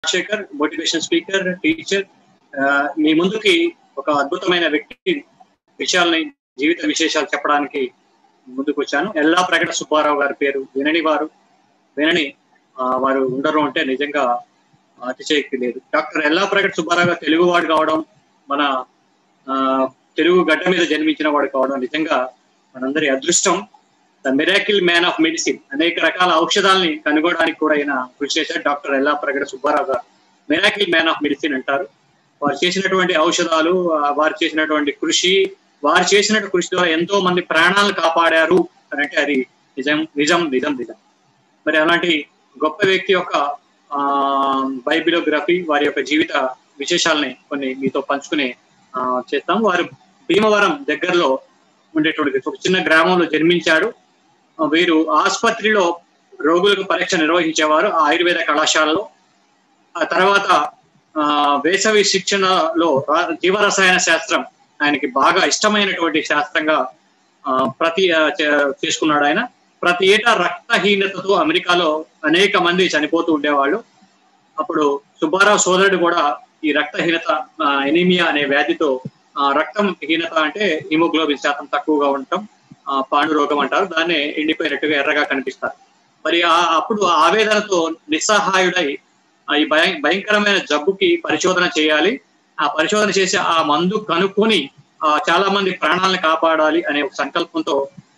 Rajasekhar motivation speaker teacher మీ ముందుకి ఒక అద్భుతమైన వ్యక్తి విషయాల్ని జీవిత విశేషాలు చెప్పడానికి ముందుకు వచ్చాను ఎల్లా ప్రకట సుబ్బారావు గారి పేరు వినని వారు వినని ఆ, వారు ఉండరు అంటే నిజంగా అతిశయక్తి లేదు డాక్టర్ ఎల్లా ప్రకట సుబ్బారావు గారు తెలుగువాడు కావడం మన ఆ, తెలుగు గడ్డ మీద జన్మించిన వాడు కావడం నిజంగా మనందరి అదృష్టం the miracle man of medicine అనేక రకాల ఔషధాలని కనుగొనడానికి కూడా ఆయన కృషి చేశారు డాక్టర్ ఎల్లా ప్రగడ సుబ్బారావు గారు మిరాకిల్ మ్యాన్ ఆఫ్ మెడిసిన్ అంటారు వారు చేసినటువంటి ఔషధాలు ఆ, వారు చేసినటువంటి కృషి వారు చేసిన కృషి ద్వారా ఎంతో మంది ప్రాణాలను కాపాడారు అని అంటే అది నిజం నిజం నిజం నిజం మరి అలాంటి గొప్ప వ్యక్తి యొక్క ఆ బైబిలోగ్రఫీ వారి యొక్క జీవిత విశేషాలని కొన్ని మీతో పంచుకునే ఆ, చేస్తాం వారు భీమవరం దగ్గరలో ఉండేటువంటి ఒక చిన్న గ్రామంలో జన్మించాడు ఆ, వీరు ఆసుపత్రిలో రోగులకు పరీక్ష నిర్వహించేవారు ఆ ఆయుర్వేద కళాశాలలో ఆ తర్వాత ఆ, వేసవి శిక్షణలో రా- జీవరసాయన శాస్త్రం ఆయనకి బాగా ఇష్టమైనటువంటి శాస్త్రంగా ఆ, ప్రతి ఆ, చే- చేసుకున్నాడు ఆయన ప్రతి ఏటా రక్తహీనతతో అమెరికాలో అనేక మంది చనిపోతూ ఉండేవాళ్ళు అప్పుడు సుబ్బారావు సోదరుడు కూడా ఈ రక్తహీనత ఆ, ఎనీమియా అనే వ్యాధితో ఆ, రక్తం హీనత అంటే హిమోగ్లోబిన్ శాతం తక్కువగా ఉండటం ఆ, పాండు రోగం అంటారు దాన్ని ఎండిపోయినట్టుగా ఎర్రగా కనిపిస్తారు మరి ఆ అప్పుడు ఆవేదనతో నిస్సహాయుడై ఆ, ఈ భయ భయంకరమైన జబ్బుకి పరిశోధన చేయాలి ఆ పరిశోధన చేసి ఆ మందు కనుక్కొని ఆ, చాలా మంది ప్రాణాలను కాపాడాలి అనే ఒక సంకల్పంతో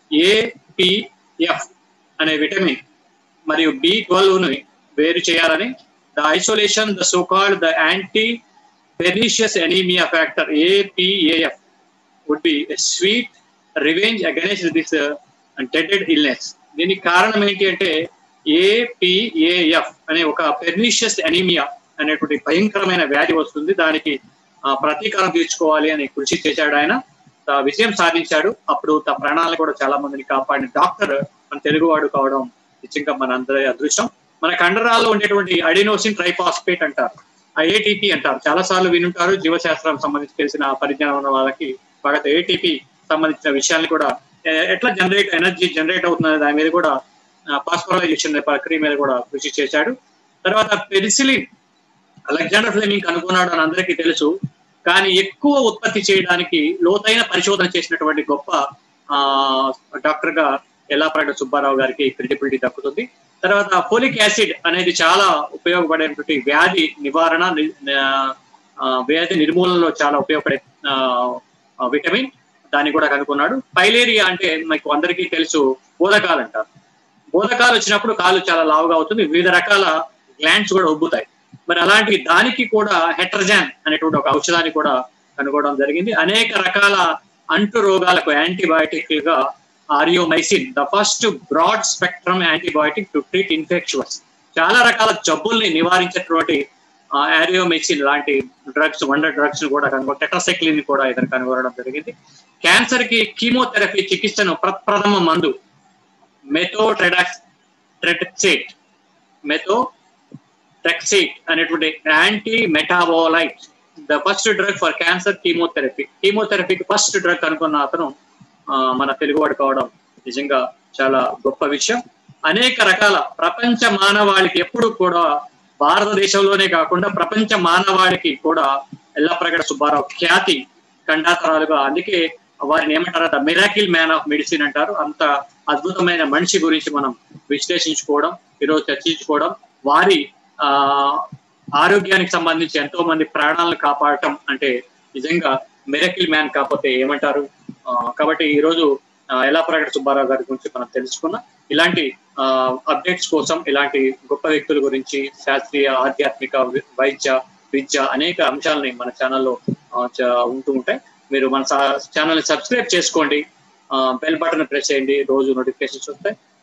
ఏపిఎఫ్ అనే విటమిన్ మరియు బి ట్వెల్వ్ ని వేరు చేయాలని the isolation the so called the anti pernicious anaemia factor APAF would be sweet revenge against this డెడెడ్ ఇల్నెస్ దీనికి కారణం ఏంటి అంటే ఏపీఏఎఫ్ అనే ఒక పెర్నిషియస్ ఎనీమియా అనేటువంటి భయంకరమైన వ్యాధి వస్తుంది దానికి ఆ, ప్రతీకారం తీర్చుకోవాలి అని కృషి చేశాడు ఆయన ఆ, విజయం సాధించాడు అప్పుడు తన ప్రాణాలను కూడా చాలా మందిని కాపాడిన డాక్టర్ మన తెలుగువాడు కావడం నిజంగా మన అందరి అదృష్టం మన కండరాల్లో ఉండేటువంటి అడినోసిన్ ట్రైఫాస్పేట్ అంటారు ఆ ఏటీపీ అంటారు చాలా సార్లు వినుంటారు జీవశాస్త్రం సంబంధించి తెలిసిన పరిజ్ఞానం ఉన్న వాళ్ళకి బాగా ఏటీపీ సంబంధించిన విషయాన్ని కూడా ఎ- ఎట్లా జనరేట్ ఎనర్జీ జనరేట్ అవుతుంది దాని మీద కూడా పాస్పరైజేషన్ ప్రక్రియ మీద కూడా కృషి చేశాడు తర్వాత పెరిసిలిన్ అలెగ్జాండర్ ఫ్లెమింగ్ కనుగొన్నాడు అని అందరికీ తెలుసు కానీ ఎక్కువ ఉత్పత్తి చేయడానికి లోతైన పరిశోధన చేసినటువంటి గొప్ప ఆ డాక్టర్ గా ఎల్లాప్రాడ సుబ్బారావు గారికి క్రెడిబిలిటీ దక్కుతుంది తర్వాత ఫోలిక్ యాసిడ్ అనేది చాలా ఉపయోగపడేటువంటి వ్యాధి నివారణ ని- ఆ, వ్యాధి నిర్మూలనలో చాలా ఉపయోగపడే ఆ, ఆ, విటమిన్ దాన్ని కూడా కనుక్కున్నాడు పైలేరియా అంటే మీకు అందరికీ తెలుసు బోధకాలు అంటారు బోధకాలు వచ్చినప్పుడు కాలు చాలా లావుగా అవుతుంది వివిధ రకాల గ్లాండ్స్ కూడా ఉబ్బుతాయి మరి అలాంటి దానికి కూడా హెట్రజాన్ అనేటువంటి ఒక ఔషధాన్ని కూడా కనుగొనడం జరిగింది అనేక రకాల అంటు రోగాలకు యాంటీబయాటిక్ గా aureomycin the first broad spectrum antibiotic to treat infections చాలా రకాల జబ్బుల్ని నివారించేటువంటి ఆరియోమైసిన్ లాంటి డ్రగ్స్ వండర్ డ్రగ్స్ కూడా కనుగొ టెట్రాసైక్లిన్ కూడా ఇతను కనుగొనడం జరిగింది క్యాన్సర్ కి కీమోథెరపీ చికిత్సను ప్రప్రథమ మందు మెథోట్రెడాక్స్ ట్రెటక్సేట్ మెథో టెక్సేట్ అనేటువంటి anti metabolite the first drug for cancer chemotherapy కీమోథెరపీకి ఫస్ట్ డ్రగ్ కనుక్కున్న అతను ఆ, మన తెలుగువాడు కావడం నిజంగా చాలా గొప్ప విషయం అనేక రకాల ప్రపంచ మానవాళికి ఎప్పుడు కూడా భారతదేశంలోనే కాకుండా ప్రపంచ మానవాళికి కూడా ఎల్లప్రగడ సుబ్బారావు ఖ్యాతి ఖండాతరాలుగా అందుకే వారిని ఏమంటారు the miracle man of medicine అంటారు అంత అద్భుతమైన మనిషి గురించి మనం విశ్లేషించుకోవడం ఈరోజు చర్చించుకోవడం వారి ఆ ఆరోగ్యానికి సంబంధించి ఎంతో మంది ప్రాణాలను కాపాడటం అంటే నిజంగా మిరకిల్ మ్యాన్ కాకపోతే ఏమంటారు ఆ, కాబట్టి ఈ రోజు ఎలా ప్రకట సుబ్బారావు గారి గురించి మనం తెలుసుకున్నాం ఇలాంటి అప్డేట్స్ కోసం ఇలాంటి గొప్ప వ్యక్తుల గురించి శాస్త్రీయ ఆధ్యాత్మిక వి- వైద్య విద్య అనేక అంశాలని మన ఛానల్లో ఉంటూ ఉంటాయి మీరు మన ఛానల్ ని సబ్స్క్రైబ్ చేసుకోండి బెల్ బటన్ ప్రెస్ చేయండి రోజు నోటిఫికేషన్స్ వస్తాయి